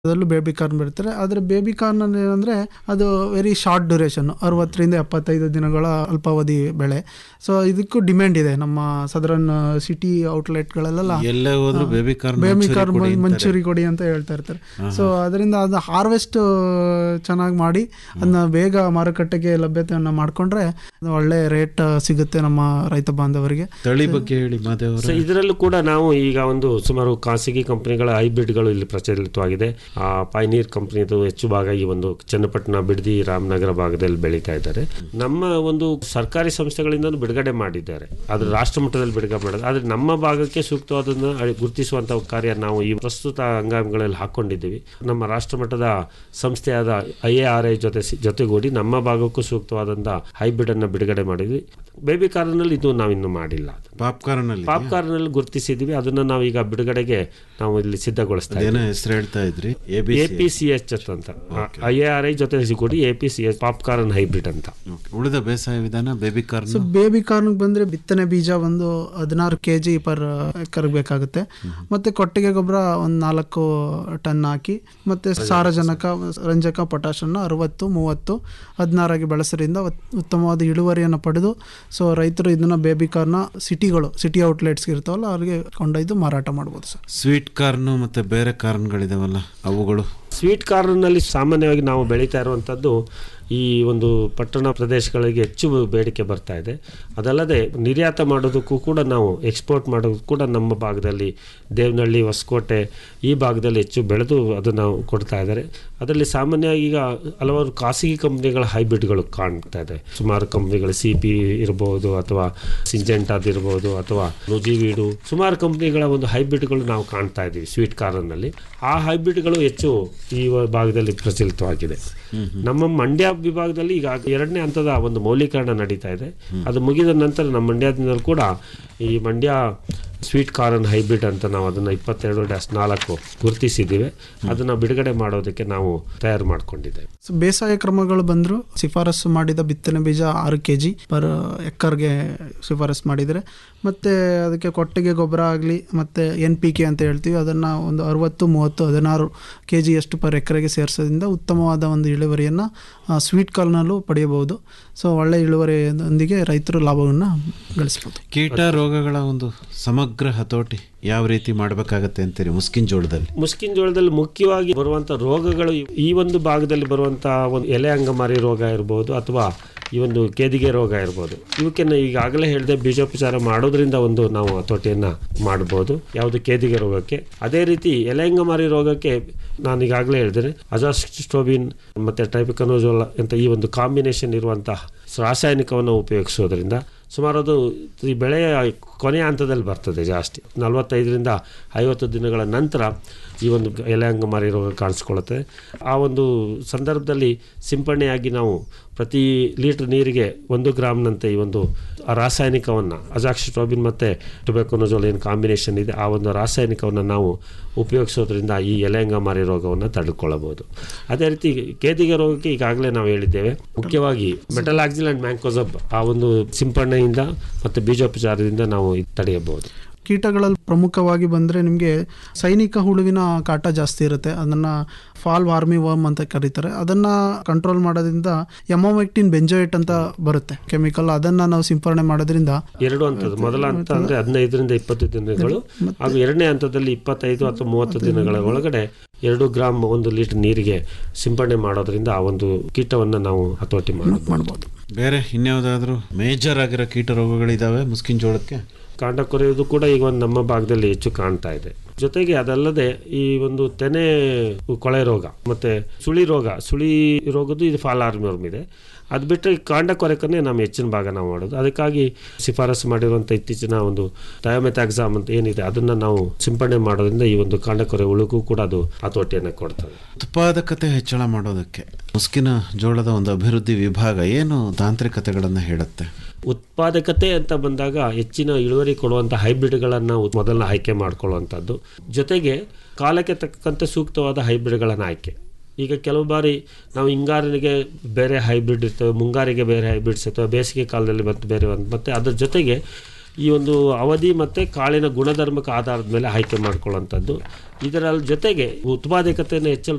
ಅದರಲ್ಲೂ baby corn ಬರ್ತಾರೆ ಆದರೆ ಬೇಬಿ ಕಾರ್ನ್ ಏನಂದರೆ ಅದು ವೆರಿ ಶಾರ್ಟ್ ಡ್ಯೂರೇಷನ್ ಅರವತ್ತರಿಂದ ಎಪ್ಪತ್ತೈದು ದಿನಗಳ ಅಲ್ಪಾವಧಿ ಬೆಳೆ ಸೊ ಇದಕ್ಕೂ ಡಿಮ್ಯಾಂಡ್ ಇದೆ ನಮ್ಮ ಸದರನ್ ಸಿಟಿ ಔಟ್ಲೆಟ್ಗಳಲ್ಲೆಲ್ಲ ಎಲ್ಲೇ ಹೋದ್ರು baby corn baby manchurian corn ಕೊಡಿ ಅಂತಾರೆ. ಮಂಚೂರಿ ಕೊಡಿ ಅಂತ ಹೇಳ್ತಾ ಇರ್ತಾರೆ ಸೊ ಅದರಿಂದ ಅದು ಹಾರ್ವೆಸ್ಟ್ ಚೆನ್ನಾಗಿ ಮಾಡಿ ಅದನ್ನ ಬೇಗ ಮಾರುಕಟ್ಟೆಗೆ ಲಭ್ಯತೆಯನ್ನು ಮಾಡಿಕೊಂಡ್ರೆ ಒಳ್ಳೆ ರೇಟ್ ಸಿಗುತ್ತೆ ನಮ್ಮ ರೈತ ಬಾಂಧವರಿಗೆ ತಳಿ ಬಗ್ಗೆ ಹೇಳಿ ಮಾದೇವರ ಸೊ ಇದರಲ್ಲೂ ಕೂಡ ನಾವು ಈಗ ಒಂದು ಸುಮಾರು ಖಾಸಗಿ ಕಂಪನಿಗಳ ಹೈಬ್ರಿಡ್ಗಳು ಇಲ್ಲಿ ಪ್ರಚಲಿತವಾಗಿದೆ ಆ ಪೈನೀರ್ ಕಂಪನಿದು ಹೆಚ್ಚು ಭಾಗ ಈ ಒಂದು ಚನ್ನಪಟ್ಟಣ ಬಿಡದಿ ರಾಮನಗರ ಭಾಗದಲ್ಲಿ ಬೆಳೀತಾ ಇದ್ದಾರೆ ನಮ್ಮ ಒಂದು ಸರ್ಕಾರಿ ಸಂಸ್ಥೆಗಳಿಂದ ಬಿಡುಗಡೆ ಮಾಡಿದ್ದಾರೆ ಅದು ರಾಷ್ಟ್ರ ಮಟ್ಟದಲ್ಲಿ ಬಿಡುಗಡೆ ಮಾಡೋದು ಆದರೆ ನಮ್ಮ ಭಾಗಕ್ಕೆ ಸೂಕ್ತವಾದನ್ನ ಅಳಿ- ಗುರುತಿಸುವಂತ ಕಾರ್ಯ ನಾವು ಈ ಪ್ರಸ್ತುತ ಹಂಗಾಮಿಗಳಲ್ಲಿ ಹಾಕೊಂಡಿದ್ದೀವಿ ನಮ್ಮ ರಾಷ್ಟ್ರ ಮಟ್ಟದ ಸಂಸ್ಥೆಯಾದ ಐ ಎ ಆರ್ ಐ ಜೊತೆ ಸಿ- ಜೊತೆಗೂಡಿ ನಮ್ಮ ಭಾಗಕ್ಕೂ ಸೂಕ್ತವಾದಂತ ಹೈಬ್ರಿಡ್ ಅನ್ನ ಬಿಡುಗಡೆ ಮಾಡಿದ್ವಿ ಬೇಬಿ ಕಾರ್ನಲ್ಲಿ ಇದು ನಾವಿನ್ನು ಮಾಡಿಲ್ಲ ಅದನ್ನ. ಪಾಪ್ಕಾರ್ನ್ ಅಲ್ಲಿ ಪಾಪ್ಕಾರ್ನ್ ಅಲ್ಲಿ ಗುರುತಿಸಿದ್ವಿ ಅದನ್ನ ನಾವೀಗ ಬಿಡುಗಡೆಗೆ ನಾವು ಇಲ್ಲಿ ಸಿದ್ಧಗೊಳಿಸ್ತಾ ಇದ್ದೀವಿ ಏನೋ ಹೆಸರು ಹೇಳ್ತಾ ಇದ್ರಿ A B A P C H ಅಂತ ಐ ಎ ಆರ್ ಐ ಜೊತೆ ಸಿಗೋಡಿ A P C H popcorn hybrid ಅಂತ ಉಳಿದ ಬೇಸಾಯ ವಿಧಾನ ಬೇಬಿ ಕಾರ್ನ್ ಸೊ ಬೇಬಿ ಕಾರ್ನ್ಗೆ ಬಂದರೆ ಬಿತ್ತನೆ ಬೀಜ ಒಂದು ಹದಿನಾರು ಕೆ ಜಿ ಪರ್ ಎಕರ್ಗೆ ಬೇಕಾಗುತ್ತೆ ಮತ್ತು ಕೊಟ್ಟಿಗೆ ಗೊಬ್ಬರ ಒಂದು ನಾಲ್ಕು ಟನ್ ಹಾಕಿ ಮತ್ತು ಸಾರಜನಕ ರಂಜಕ ಪೊಟ್ಯಾಷನ್ನ ಅರವತ್ತು ಮೂವತ್ತು ಹದಿನಾರಾಗಿ ಬಳಸೋದ್ರಿಂದ ಉತ್- ಉತ್ತಮವಾದ ಇಳುವರಿಯನ್ನು ಪಡೆದು ಸೊ ರೈತರು ಇದನ್ನು ಬೇಬಿ ಕಾರ್ನ ಸಿಟಿಗಳು ಸಿಟಿ ಔಟ್ಲೆಟ್ಸ್ ಇರ್ತಾವಲ್ಲ ಅವ್ರಿಗೆ ಕೊಂಡೊಯ್ದು ಮಾರಾಟ ಮಾಡ್ಬೋದು ಸರ್ ಸ್ವೀಟ್ ಕಾರ್ನ್ ಮತ್ತೆ ಬೇರೆ ಕಾರ್ನ್ಗಳಿದಾವಲ್ಲ ಅವುಗಳು ಸ್ವೀಟ್ ಕಾರ್ನಲ್ಲಿ ಸಾಮಾನ್ಯವಾಗಿ ನಾವು ಬೆಳೀತಾ ಇರುವಂಥದ್ದು ಈ ಒಂದು ಪಟ್ಟಣ ಪ್ರದೇಶಗಳಿಗೆ ಹೆಚ್ಚು ಬೇಡಿಕೆ ಬರ್ತಾ ಇದೆ ಅದಲ್ಲದೆ ನಿರ್ಯಾತ ಮಾಡೋದಕ್ಕೂ ಕೂಡ ನಾವು ಎಕ್ಸ್ಪೋರ್ಟ್ ಮಾಡೋದಕ್ಕೂ ಕೂಡ ನಮ್ಮ ಭಾಗದಲ್ಲಿ ದೇವನಹಳ್ಳಿ ಹೊಸಕೋಟೆ ಈ ಭಾಗದಲ್ಲಿ ಹೆಚ್ಚು ಬೆಳೆದು ಅದನ್ನು ಕೊಡ್ತಾ ಇದ್ದಾರೆ ಅದರಲ್ಲಿ ಸಾಮಾನ್ಯವಾಗಿ ಈಗ ಹಲವಾರು ಖಾಸಗಿ ಕಂಪ್ನಿಗಳ ಹೈಬ್ರಿಡ್ಗಳು ಕಾಣ್ತಾ ಇದೆ ಸುಮಾರು ಕಂಪ್ನಿಗಳು ಸಿ ಪಿ ಇರ್ಬೋದು ಅಥವಾ ಸಿಂಜೆಂಟ್ ಇರ್ಬೋದು ಅಥವಾ ನುಜಿವೀಡು ಸುಮಾರು ಕಂಪ್ನಿಗಳ ಒಂದು ಹೈಬ್ರಿಡ್ಗಳು ನಾವು ಕಾಣ್ತಾ ಇದ್ದೀವಿ ಸ್ವೀಟ್ ಕಾರ್ನಲ್ಲಿ ಆ ಹೈಬ್ರಿಡ್ಗಳು ಹೆಚ್ಚು ಈ ವ- ಭಾಗದಲ್ಲಿ ಪ್ರಚಲಿತವಾಗಿದೆ ನಮ್ಮ ಮಂಡ್ಯ ವಿಭಾಗದಲ್ಲಿ ಈಗ ಎರಡನೇ ಹಂತದ ಒಂದು ಮೌಲ್ಯೀಕರಣ ನಡೀತಾ ಇದೆ ಅದು ಮುಗಿದ ನಂತರ ನಮ್ಮ ಮಂಡ್ಯದಿಂದಲೂ ಕೂಡ ಈ ಮಂಡ್ಯ ಸ್ವೀಟ್ ಕಾರ್ನ್ ಹೈಬ್ರಿಡ್ ಅಂತ ನಾವು ಅದನ್ನು ಇಪ್ಪತ್ತೆರಡು ಡ್ಯಾಶ್ ನಾಲ್ಕು ಗುರುತಿಸಿದ್ದೀವಿ ಅದನ್ನು ಬಿಡುಗಡೆ ಮಾಡೋದಕ್ಕೆ ನಾವು ತಯಾರು ಮಾಡ್ಕೊಂಡಿದ್ದೇವೆ ಸೊ ಬೇಸಾಯ ಕ್ರಮಗಳು ಬಂದರೂ ಶಿಫಾರಸು ಮಾಡಿದ ಬಿತ್ತನೆ ಬೀಜ ಆರು ಕೆ ಜಿ ಪರ್ ಎಕ್ಕರ್ಗೆ ಶಿಫಾರಸು ಮಾಡಿದರೆ ಮತ್ತು ಅದಕ್ಕೆ ಕೊಟ್ಟಿಗೆ ಗೊಬ್ಬರ ಆಗಲಿ ಮತ್ತು ಎನ್ ಪಿ ಕೆ ಅಂತ ಹೇಳ್ತೀವಿ ಅದನ್ನು ಒಂದು ಅರುವತ್ತು ಮೂವತ್ತು ಹದಿನಾರು ಕೆ ಜಿಯಷ್ಟು ಪರ್ ಎಕರೆಗೆ ಸೇರಿಸೋದ್ರಿಂದ ಉತ್ತಮವಾದ ಒಂದು ಇಳುವರಿಯನ್ನು ಸ್ವೀಟ್ ಕಾರ್ನಲ್ಲೂ ಪಡೆಯಬಹುದು ಸೊ ಒಳ್ಳೆ ಇಳುವರಿಯೊಂದಿಗೆ ರೈತರು ಲಾಭವನ್ನು ಗಳಿಸ್ಬೋದು ಕೀಟ ರೋಗಗಳ ಒಂದು ಸಮಗ್ರ ಹತೋಟಿ ಯಾವ ರೀತಿ ಮಾಡಬೇಕಾಗತ್ತೆ ಅಂತೀರಿ ಮುಸ್ಕಿನ್ ಜೋಳದಲ್ಲಿ ಮುಸ್ಕಿನ್ ಜೋಳದಲ್ಲಿ ಮುಖ್ಯವಾಗಿ ಬರುವಂಥ ರೋಗಗಳು ಈ ಒಂದು ಭಾಗದಲ್ಲಿ ಬರುವಂಥ ಒಂದು ಎಲೆ ಅಂಗಮಾರಿ ರೋಗ ಇರ್ಬೋದು ಅಥವಾ ಈ ಒಂದು ಕೇದಿಗೆ ರೋಗ ಇರ್ಬೋದು ಇವಕ್ಕೆ ನಾವು ಈಗಾಗಲೇ ಹೇಳಿದೆ ಬೀಜೋಪಚಾರ ಮಾಡೋದ್ರಿಂದ ಒಂದು ನಾವು ಹತೋಟಿಯನ್ನು ಮಾಡ್ಬೋದು ಯಾವುದು ಕೇದಿಗೆ ರೋಗಕ್ಕೆ ಅದೇ ರೀತಿ ಎಲೆ ಅಂಗಮಾರಿ ರೋಗಕ್ಕೆ ನಾನು ಈಗಾಗಲೇ ಹೇಳಿದ್ದೇನೆ ಅಜಾಸ್ಟೋಬಿನ್ ಮತ್ತು ಟ್ರೈಪಿಕನೋಜೋಲ ಅಂತ ಈ ಒಂದು ಕಾಂಬಿನೇಷನ್ ಇರುವಂತಹ ರಾಸಾಯನಿಕವನ್ನು ಉಪಯೋಗಿಸೋದ್ರಿಂದ ಸುಮಾರು ಅದು ಈ ಬೆಳೆಯ ಕೊನೆಯ ಹಂತದಲ್ಲಿ ಬರ್ತದೆ ಜಾಸ್ತಿ ನಲವತ್ತೈದರಿಂದ ಐವತ್ತು ದಿನಗಳ ನಂತರ ಈ ಒಂದು ಎಲೆ ಅಂಗಮಾರಿ ರೋಗ ಕಾಣಿಸ್ಕೊಳ್ಳುತ್ತೆ ಆ ಒಂದು ಸಂದರ್ಭದಲ್ಲಿ ಸಿಂಪಡಣೆಯಾಗಿ ನಾವು ಪ್ರತಿ ಲೀಟ್ರ್ ನೀರಿಗೆ ಒಂದು ಗ್ರಾಮ್ನಂತೆ ಈ ಒಂದು ಆ ರಾಸಾಯನಿಕವನ್ನು ಅಜಾಕ್ಸಿಟ್ರೋಬಿನ್ ಮತ್ತು ಟೊಬ್ಯಾಕೊನೋಜೋಲ್ ಏನು ಕಾಂಬಿನೇಷನ್ ಇದೆ ಆ ಒಂದು ರಾಸಾಯನಿಕವನ್ನು ನಾವು ಉಪಯೋಗಿಸೋದ್ರಿಂದ ಈ ಎಲೆ ಅಂಗಮಾರಿ ರೋಗವನ್ನು ತಡೆದುಕೊಳ್ಳಬಹುದು ಅದೇ ರೀತಿ ಕೇದಿಗೆ ರೋಗಕ್ಕೆ ಈಗಾಗಲೇ ನಾವು ಹೇಳಿದ್ದೇವೆ ಮುಖ್ಯವಾಗಿ ಮೆಟಲಾಕ್ಸಿಲ್ ಆ್ಯಂಡ್ ಮ್ಯಾಂಕೋಸಬ್ ಆ ಒಂದು ಸಿಂಪಡಣೆಯಿಂದ ಮತ್ತು ಬೀಜೋಪಚಾರದಿಂದ ನಾವು ಇದ್ ತಡೆಯಬಹುದು ಕೀಟಗಳಲ್ಲಿ ಪ್ರಮುಖವಾಗಿ ಬಂದರೆ ನಿಮಗೆ ಸೈನಿಕ ಹುಳುವಿನ ಕಾಟ ಜಾಸ್ತಿ ಇರುತ್ತೆ ಅದನ್ನು ಫಾಲ್ ವಾರ್ಮಿ ವರ್ಮ್ ಅಂತ ಕರೀತಾರೆ ಅದನ್ನು ಕಂಟ್ರೋಲ್ ಮಾಡೋದ್ರಿಂದ ಎಮೋಮೆಕ್ಟಿನ್ ಬೆಂಜೋಯೇಟ್ ಅಂತ ಬರುತ್ತೆ ಕೆಮಿಕಲ್ ಅದನ್ನು ನಾವು ಸಿಂಪರಣೆ ಮಾಡೋದ್ರಿಂದ ಎರಡು ಹಂತದ ಮೊದಲ ಹಂತ ಅಂದರೆ ಹದಿನೈದರಿಂದ ಇಪ್ಪತ್ತು ದಿನಗಳು ಹಾಗೂ ಎರಡನೇ ಹಂತದಲ್ಲಿ ಇಪ್ಪತ್ತೈದು ಅಥವಾ ಮೂವತ್ತು ದಿನಗಳ ಒಳಗಡೆ ಎರಡು ಗ್ರಾಮ್ ಒಂದು ಲೀಟರ್ ನೀರಿಗೆ ಸಿಂಪಡಣೆ ಮಾಡೋದ್ರಿಂದ ಆ ಒಂದು ಕೀಟವನ್ನು ನಾವು ಹತೋಟಿ ಮಾಡಬಹುದು ಮಾಡ್ಬೋದು ಬೇರೆ ಇನ್ಯಾವುದಾದ್ರೂ ಮೇಜರ್ ಆಗಿರೋ ಕೀಟ ರೋಗಗಳಿದಾವೆ ಮುಸ್ಕಿನ್ ಜೋಳಕ್ಕೆ ಕಾಂಡ ಕೊರೆಯುವುದು ಕೂಡ ಈಗ ಒಂದು ನಮ್ಮ ಭಾಗದಲ್ಲಿ ಹೆಚ್ಚು ಕಾಣ್ತಾ ಇದೆ ಜೊತೆಗೆ ಅದಲ್ಲದೆ ಈ ಒಂದು ತೆನೆ ಕೊಳೆ ರೋಗ ಮತ್ತೆ ಸುಳಿ ರೋಗ ಸುಳಿ ರೋಗದ್ದು ಇದು ಫಾಲ್ ಆರ್ಮಿವರ್ಮ್ ಇದೆ ಅದು ಬಿಟ್ಟರೆ ಕಾಂಡ ಕೊರೆಕನ್ನೇ ನಮ್ಮ ಹೆಚ್ಚಿನ ಭಾಗ ನಾವು ಮಾಡೋದು ಅದಕ್ಕಾಗಿ ಶಿಫಾರಸು ಮಾಡಿರುವಂಥ ಇತ್ತೀಚಿನ ಒಂದು ಡಯೋಮೆಥಾಕ್ಸಾಮ್ ಅಂತ ಏನಿದೆ ಅದನ್ನು ನಾವು ಸಿಂಪಡಣೆ ಮಾಡೋದ್ರಿಂದ ಈ ಒಂದು ಕಾಂಡ ಕೊರೆ ಹುಳುಗೂ ಕೂಡ ಅದು ಹತೋಟಿಯನ್ನು ಕೊಡ್ತದೆ ಉತ್ಪಾದಕತೆ ಹೆಚ್ಚಳ ಮಾಡೋದಕ್ಕೆ ಮುಸ್ಕಿನ ಜೋಳದ ಒಂದು ಅಭಿವೃದ್ಧಿ ವಿಭಾಗ ಏನು ತಾಂತ್ರಿಕತೆಗಳನ್ನು ಹೇಳುತ್ತೆ ಉತ್ಪಾದಕತೆ ಅಂತ ಬಂದಾಗ ಹೆಚ್ಚಿನ ಇಳುವರಿ ಕೊಡುವಂಥ ಹೈಬ್ರಿಡ್ಗಳನ್ನು ಮೊದಲ ಆಯ್ಕೆ ಮಾಡ್ಕೊಳ್ಳುವಂಥದ್ದು ಜೊತೆಗೆ ಕಾಲಕ್ಕೆ ತಕ್ಕಂತೆ ಸೂಕ್ತವಾದ ಹೈಬ್ರಿಡ್ಗಳನ್ನು ಆಯ್ಕೆ ಈಗ ಕೆಲವು ಬಾರಿ ನಾವು ಹಿಂಗಾರಿನಿಗೆ ಬೇರೆ ಹೈಬ್ರಿಡ್ ಇರ್ತವೆ ಮುಂಗಾರಿಗೆ ಬೇರೆ ಹೈಬ್ರಿಡ್ಸ್ ಇರ್ತವೆ ಬೇಸಿಗೆ ಕಾಲದಲ್ಲಿ ಮತ್ತೆ ಬೇರೆ ಒಂದು ಮತ್ತು ಅದ್ರ ಜೊತೆಗೆ ಈ ಒಂದು ಅವಧಿ ಮತ್ತು ಕಾಳಿನ ಗುಣಧರ್ಮಕ್ಕೆ ಆಧಾರದ ಮೇಲೆ ಆಯ್ಕೆ ಮಾಡ್ಕೊಳ್ಳುವಂಥದ್ದು ಇದರ ಜೊತೆಗೆ ಉತ್ಪಾದಕತೆಯನ್ನು ಹೆಚ್ಚಲು